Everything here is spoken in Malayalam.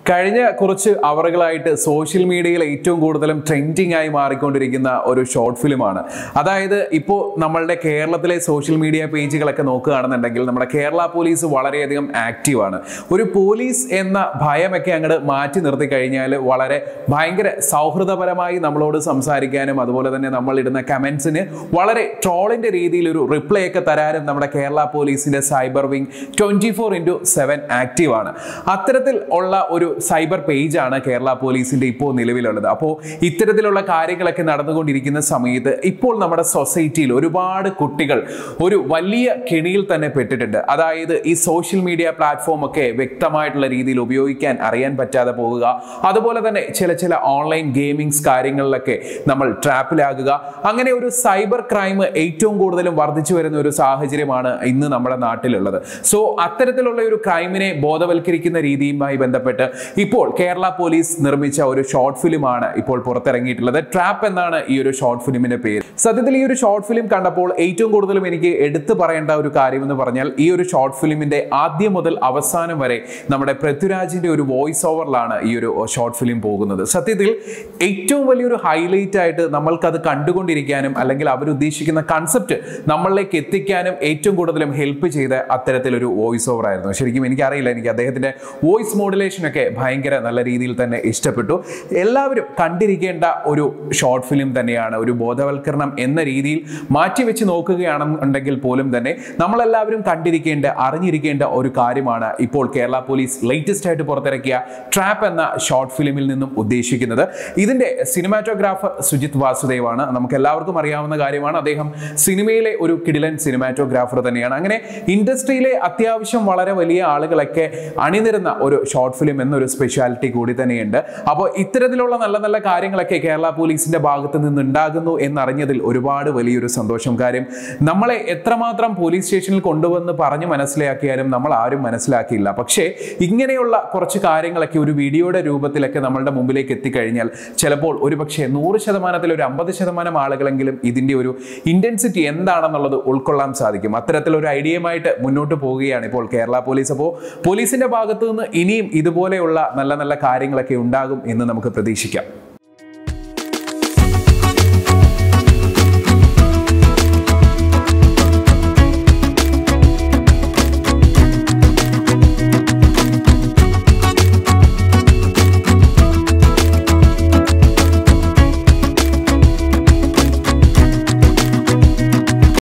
കഴിഞ്ഞ കുറച്ച് അവറുകളായിട്ട് സോഷ്യൽ മീഡിയയിൽ ഏറ്റവും കൂടുതലും ട്രെൻഡിങ് ആയി മാറിക്കൊണ്ടിരിക്കുന്ന ഒരു ഷോർട്ട് ഫിലിമാണ് അതായത് ഇപ്പോൾ നമ്മളുടെ കേരളത്തിലെ സോഷ്യൽ മീഡിയ പേജുകളൊക്കെ നോക്കുകയാണെന്നുണ്ടെങ്കിൽ നമ്മുടെ കേരള പോലീസ് വളരെയധികം ആക്റ്റീവാണ് ഒരു പോലീസ് എന്ന ഭയമൊക്കെ അങ്ങോട്ട് മാറ്റി നിർത്തി കഴിഞ്ഞാൽ വളരെ ഭയങ്കര സൗഹൃദപരമായി നമ്മളോട് സംസാരിക്കാനും അതുപോലെ തന്നെ നമ്മൾ ഇടുന്ന കമൻസിന് വളരെ ട്രോളിന്റെ രീതിയിൽ ഒരു റിപ്ലൈ ഒക്കെ തരാനും നമ്മുടെ കേരള പോലീസിന്റെ cyber wing twenty four into seven active ആണ് അത്തരത്തിൽ ഉള്ള ഒരു സൈബർ പേജാണ് കേരള പോലീസിന്റെ ഇപ്പോൾ നിലവിലുള്ളത് അപ്പോൾ ഇത്തരത്തിലുള്ള കാര്യങ്ങളൊക്കെ നടന്നുകൊണ്ടിരിക്കുന്ന സമയത്ത് ഇപ്പോൾ നമ്മുടെ സൊസൈറ്റിയിൽ ഒരുപാട് കുട്ടികൾ ഒരു വലിയ കെണിയിൽ തന്നെ പെട്ടിട്ടുണ്ട് അതായത് ഈ സോഷ്യൽ മീഡിയ പ്ലാറ്റ്ഫോം ഒക്കെ വ്യക്തമായിട്ടുള്ള രീതിയിൽ ഉപയോഗിക്കാൻ അറിയാൻ പറ്റാതെ പോവുക അതുപോലെ തന്നെ ചില ചില ഓൺലൈൻ ഗെയിമിങ്സ് കാര്യങ്ങളിലൊക്കെ നമ്മൾ ട്രാപ്പിലാകുക അങ്ങനെ ഒരു സൈബർ ക്രൈം ഏറ്റവും കൂടുതലും വർദ്ധിച്ചു വരുന്ന ഒരു സാഹചര്യമാണ് ഇന്ന് നമ്മുടെ നാട്ടിലുള്ളത് സോ അത്തരത്തിലുള്ള ഒരു ക്രൈമിനെ ബോധവൽക്കരിക്കുന്ന രീതിയുമായി ബന്ധപ്പെട്ട് ഇപ്പോൾ കേരള പോലീസ് നിർമ്മിച്ച ഒരു ഷോർട്ട് ഫിലിമാണ് ഇപ്പോൾ പുറത്തിറങ്ങിയിട്ടുള്ളത് ട്രാപ്പ് എന്നാണ് ഈ ഒരു ഷോർട്ട് ഫിലിമിന്റെ പേര് സത്യത്തിൽ ഈ ഒരു ഷോർട്ട് ഫിലിം കണ്ടപ്പോൾ ഏറ്റവും കൂടുതലും എനിക്ക് എടുത്തു പറയേണ്ട ഒരു കാര്യം എന്ന് പറഞ്ഞാൽ ഈ ഒരു ഷോർട്ട് ഫിലിമിന്റെ ആദ്യം മുതൽ അവസാനം വരെ നമ്മുടെ പൃഥ്വിരാജിന്റെ ഒരു വോയിസ് ഓവറിലാണ് ഈ ഒരു ഷോർട്ട് ഫിലിം പോകുന്നത് സത്യത്തിൽ ഏറ്റവും വലിയൊരു ഹൈലൈറ്റ് ആയിട്ട് നമ്മൾക്കത് കണ്ടുകൊണ്ടിരിക്കാനും അല്ലെങ്കിൽ അവരുദ്ദേശിക്കുന്ന കൺസെപ്റ്റ് നമ്മളിലേക്ക് എത്തിക്കാനും ഏറ്റവും കൂടുതലും ഹെൽപ്പ് ചെയ്ത അത്തരത്തിലൊരു വോയിസ് ഓവർ ആയിരുന്നു ശരിക്കും എനിക്കറിയില്ല എനിക്ക് അദ്ദേഹത്തിന്റെ വോയിസ് മോഡുലേഷൻ ഒക്കെ ഭയങ്കര നല്ല രീതിയിൽ തന്നെ ഇഷ്ടപ്പെട്ടു എല്ലാവരും കണ്ടിരിക്കേണ്ട ഒരു ഷോർട്ട് ഫിലിം തന്നെയാണ് ഒരു ബോധവൽക്കരണം എന്ന രീതിയിൽ മാറ്റിവെച്ച് നോക്കുകയാണെന്നുണ്ടെങ്കിൽ പോലും തന്നെ നമ്മളെല്ലാവരും കണ്ടിരിക്കേണ്ട അറിഞ്ഞിരിക്കേണ്ട ഒരു കാര്യമാണ് ഇപ്പോൾ കേരള പോലീസ് ലേറ്റസ്റ്റ് ആയിട്ട് പുറത്തിറക്കിയ ട്രാപ്പ് എന്ന ഷോർട്ട് ഫിലിമിൽ നിന്നും ഉദ്ദേശിക്കുന്നത് ഇതിന്റെ സിനിമാറ്റോഗ്രാഫർ സുജിത് വാസുദേവാണ് നമുക്ക് എല്ലാവർക്കും അറിയാവുന്ന കാര്യമാണ് അദ്ദേഹം സിനിമയിലെ ഒരു കിടിലൻ സിനിമാറ്റോഗ്രാഫർ തന്നെയാണ് അങ്ങനെ ഇൻഡസ്ട്രിയിലെ അത്യാവശ്യം വളരെ വലിയ ആളുകളൊക്കെ അണിനിരുന്ന ഒരു ഷോർട്ട് ഫിലിം എന്നൊരു സ്പെഷ്യാലിറ്റി കൂടി തന്നെയുണ്ട് അപ്പോൾ ഇത്തരത്തിലുള്ള നല്ല നല്ല കാര്യങ്ങളൊക്കെ കേരള പോലീസിന്റെ ഭാഗത്ത് നിന്ന് ഉണ്ടാകുന്നു എന്നറിഞ്ഞതിൽ ഒരുപാട് വലിയൊരു സന്തോഷം കാര്യം നമ്മളെ എത്രമാത്രം പോലീസ് സ്റ്റേഷനിൽ കൊണ്ടുവന്ന് പറഞ്ഞു മനസ്സിലാക്കിയാലും നമ്മൾ ആരും മനസ്സിലാക്കിയില്ല പക്ഷേ ഇങ്ങനെയുള്ള കുറച്ച് കാര്യങ്ങളൊക്കെ ഒരു വീഡിയോയുടെ രൂപത്തിലൊക്കെ നമ്മളുടെ മുമ്പിലേക്ക് എത്തിക്കഴിഞ്ഞാൽ ചിലപ്പോൾ ഒരുപക്ഷെ നൂറ് ശതമാനത്തിൽ ഒരു അമ്പത് ശതമാനം ആളുകളെങ്കിലും ഇതിന്റെ ഒരു ഇന്റൻസിറ്റി എന്താണെന്നുള്ളത് ഉൾക്കൊള്ളാൻ സാധിക്കും അത്തരത്തിലൊരു ഐഡിയയുമായിട്ട് മുന്നോട്ട് പോവുകയാണ് ഇപ്പോൾ കേരള പോലീസ് അപ്പോൾ പോലീസിന്റെ ഭാഗത്തു നിന്ന് ഇനിയും ഇതുപോലെയുള്ള നല്ല നല്ല കാര്യങ്ങളൊക്കെ ഉണ്ടാകും എന്ന് നമുക്ക് പ്രതീക്ഷിക്കാം